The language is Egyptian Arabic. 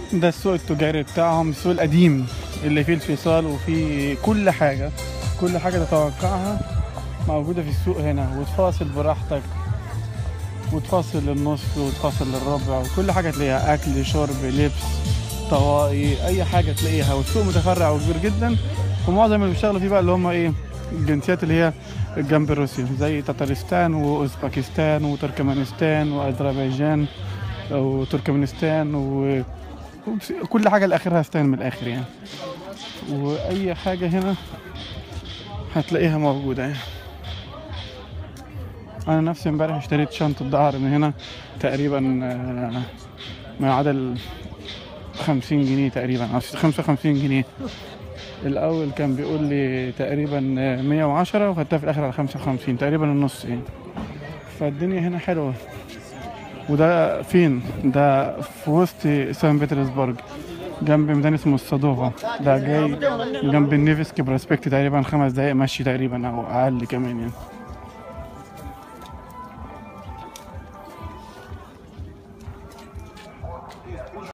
ده السوق التجاري بتاعهم السوق القديم اللي فيه الفيصال وفيه كل حاجة كل حاجة تتوقعها موجودة في السوق هنا وتفاصل براحتك وتفاصل للنص وتفاصل للربع وكل حاجة تلاقيها أكل شرب لبس طواقي أي حاجة تلاقيها والسوق متفرع وكبير جدا ومعظم اللي بيشتغلوا فيه بقى اللي هم إيه الجنسيات اللي هي جنب روسيا زي تتارستان وأوزباكستان وتركمانستان وأذربيجان وتركمانستان و كل حاجة لآخرها ستان من الآخر يعني وأي حاجة هنا هتلاقيها موجودة يعني أنا نفسي امبارح اشتريت شنطة ظهر من هنا تقريبا آه، ما يعادل خمسين جنيه تقريبا أو خمسة وخمسين جنيه الأول كان بيقول لي تقريبا مية وعشرة وخدتها في الآخر على خمسة وخمسين تقريبا النص يعني فالدنيا هنا حلوة وده فين؟ ده في وسط سان بطرسبرج جنب ميدان اسمه الصدوغة ده جاي جنب النيفسكي براسبكت تقريبا خمس دقايق مشي تقريبا أو أقل كمان يعني